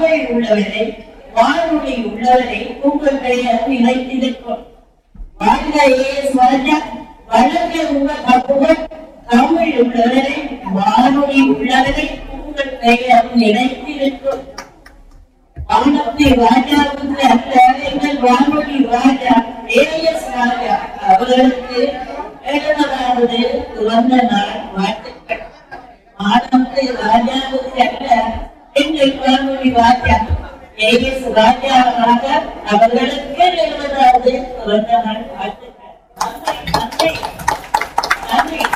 வாழ்வை உள்ளவரை வாழ்வுரை உள்ளவரை உங்கள் பெயர் நிலைத்திருக்கும் வாழ்க ஏஎஸ் ராஜா வளர்க உங்கள் புகழ் தமிழ் உள்ளவரை வாழ்வொழி உள்ளவரை உங்கள் பெயர் நிலைத்திருக்கும் வானத்தை ராஜாவுக்கு அல்ல எங்கள் வானொலி ராஜா ஏஎஸ் ராஜா அவர்களுக்கு எழுபதாவது பிறந்த நாள் வாழ்த்துக்கள் வானத்தை ராஜாவுக்கு அல்ல எங்கள் வானொலி ராஜா ஏஎஸ் ராஜாவாக அவர்களுக்கு எழுபதாவது பிறந்த நாள் வாழ்த்துக்கள் நன்றி நன்றி நன்றி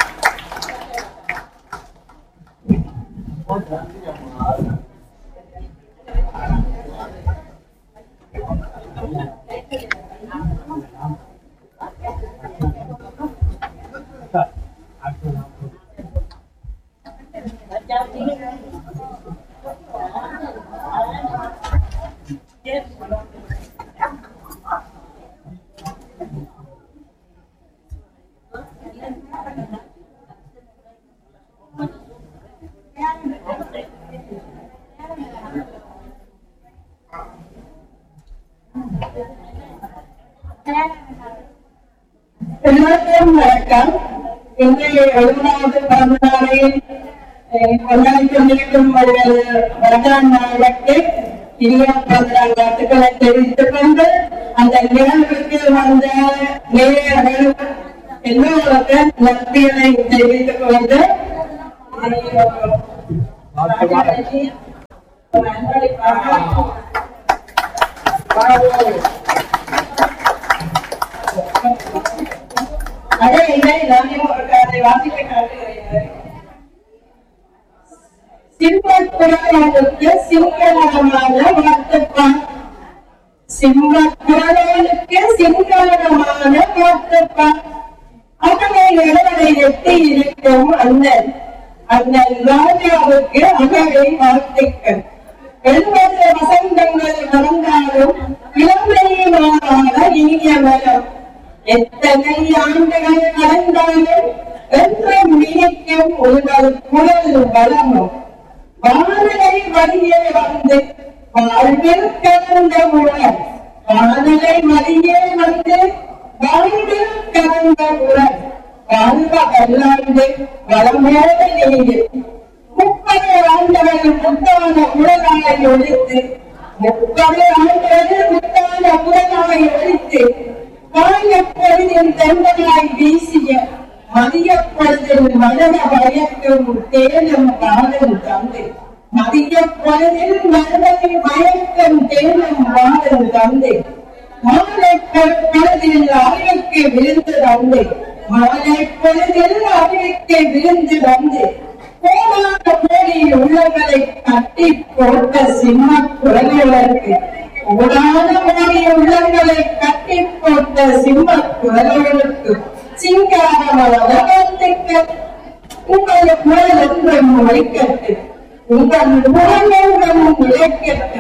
எல்லாருக்கும் வணக்கம் இன்றைய எழுபதாவது பிறந்த நாளை அஹ், கொண்டாடி கொண்டிருக்கும் ஒருவர் வரதான் நாளுக்கு இனிய பிறந்த நாள் வாழ்த்துக்களை தெரிவித்துக் கொண்டு அந்த நிகழ்வுக்கு வந்த நேயர்கள் எல்லோருக்கும் நன்றிகளை தெரிவித்துக் கொண்டு அதே இல்லை நானே உங்களுக்கு அதை வாசித்து காட்டுகிறேன் சிம்மக்குரலுக்கு சிங்களமான வாழ்த்துப்பான் சிம்மக்குரலுக்கு சிங்களமான வாழ்த்துப்பான் அவனை இடவரை எட்டி இருக்கும் அண்ணன் அண்ணன் ராஜாவுக்கு அகவை வாழ்த்துக்கள் எழுபது வசந்தங்கள் மறந்தாலும் இளமை மாறாத இனிய மரம் எத்தனை ஆண்டுகள் கடந்தாலும் என்றும் நினைக்கும் உங்கள் குரல் வளமும் வானலை வழியே வந்து வாழ்வில் கலந்த உடல் வானலை வழியே வந்து வாழ்வில் கலந்த உடல் வாழ்வ வல்லாண்டு வளமோடு நீடு முப்பது ஆண்டுகள் முத்தான உடலாய் ஒழித்து முப்பது ஆண்டுகள் முத்தான உடலாய் ஒழித்து காயப்பொழுதின் தந்தனாய் வீசிய மதியப்பொழுதில் மரண பயக்கும் தேனும் வாழும் தந்தை மதியப்பொழுதில் மரணை மயக்கம் தேனும் வாழும் தந்தை மாலை பொழுதில் அறிவுக்கு விழுந்து தந்தை மாலை பொழுதில் அறிவுக்கு விழுந்து வந்து போராட்ட போரில் உள்ளவரை கட்டி போட்ட சிம்ம குரல்களுக்கு ஓடாத போரி உள்ளங்களை கட்டி போட்ட சிம்ம குரல்களுக்கு சிங்காரமான வாழ்த்துக்கள் உங்கள் குரல் என்றும் உழைக்கட்டு உங்கள் குரல் என்றும் உழைக்கட்டு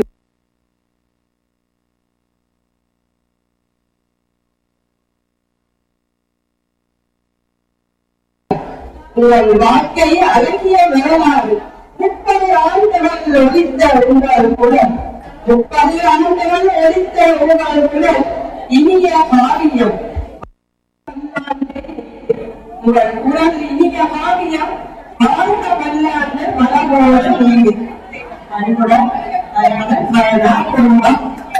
உங்கள் வாழ்க்கை அழகிய வரலாறு முப்பது ஆண்டுகள் ஒழித்த உங்கள் குரல் முப்பது ஆண்டுகள் ஒழித்த உங்கள் குரல் இனிய காவியம் உங்கள் குரல் இனிய காவியம் வாழ்ந்த வல்லாண்டு மலபோல நீங்கி அன்புடன் அன்புடன் மழை குடும்பம்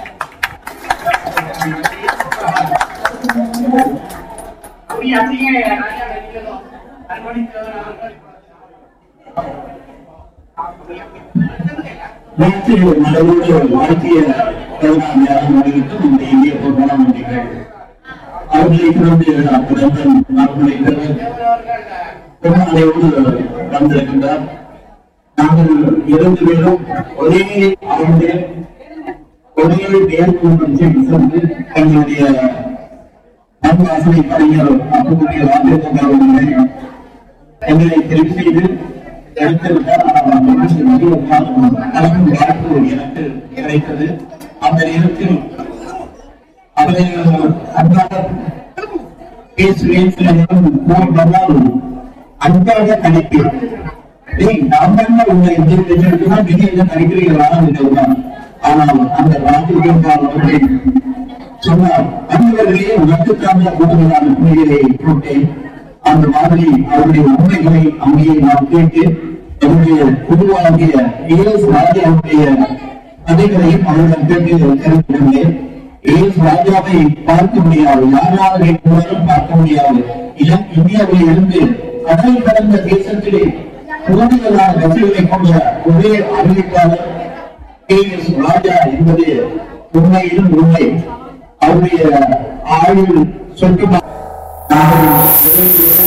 நேற்று நடைபெற்ற மத்திய கருணாநிதி வருகின்ற இந்த இந்திய பொதுமந்திரிகள் அவர்களை திறந்து அப்புறம் அவர்களை பொன்னாடையோடு வந்திருக்கின்றார் நாங்கள் இரண்டு பேரும் ஒரே ஆண்டு ஒரே பெயர் குடும்பத்தில் சென்று எங்களுடைய அன்பாசனை கலைஞர் அப்பக்கூடிய ராஜேந்திர அவர்களை எங்களை தெரிவு செய்து எடுத்துவிட்டார் ஆனால் மகிழ்ச்சி மிக கலக்கும் வாய்ப்பு எனக்கு கிடைத்தது அந்த நேரத்தில் அவரை அன்றாட பேசுவேன் சில நேரம் போய் வந்தால் அன்றாட கணிப்பேன் டேய், நான் தானே உன்னை எதிர்க்கிறேன்னா நீ என்ன நினைக்கிறீங்களா என்றுதான். ஆனால் அந்த ராஜ்யத்திற்காக சொன்னார் அன்பர்களே உனக்குத்தான கூடுதலான புள்ளிகளை போட்டேன் அந்த மாதிரி அவருடைய உண்மைகளை அங்கே நாம் கேட்டு என்னுடைய குருவாகிய இயேசு ராஜாவுடைய கதைகளையும் அவர்கள் கேட்டு தெரிந்து கொண்டேன் இயேசு ராஜாவை பார்க்க முடியாது யாராவது இருந்தாலும் பார்க்க முடியாது இளம் இந்தியாவில் இருந்து கடல் கடந்த தேசத்திலே புகழ்களான தேசத்திலே புகழ்களை கொண்ட ஒரே அறிவிப்பாளர் கே எஸ் ராஜா என்பது உண்மையிலும் உண்மை அவருடைய ஆயுள் சொட்டு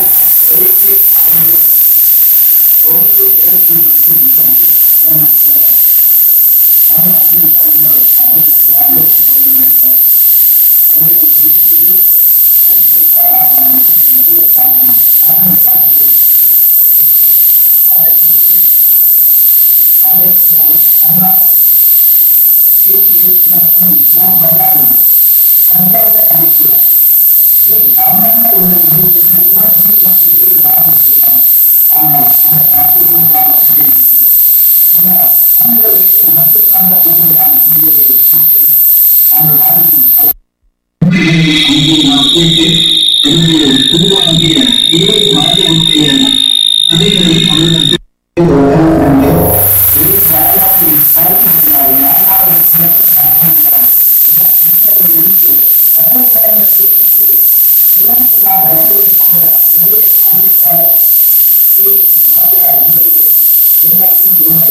அங்கே நாம் கேட்டு என்னுடைய குருவாகிய இயேசு ராஜாவுடைய கதைகளையும் அவர்கள் கேட்டு இயேசு ராஜாவை பார்க்க முடியாது யாராவது யாராவது யாராவது யாராவது யாராவது யாராவது இருந்து கடல் கடந்த தேசத்திலே புகழ்களான ரசங்களை கொண்ட ஒரே அறிவிப்பாளர்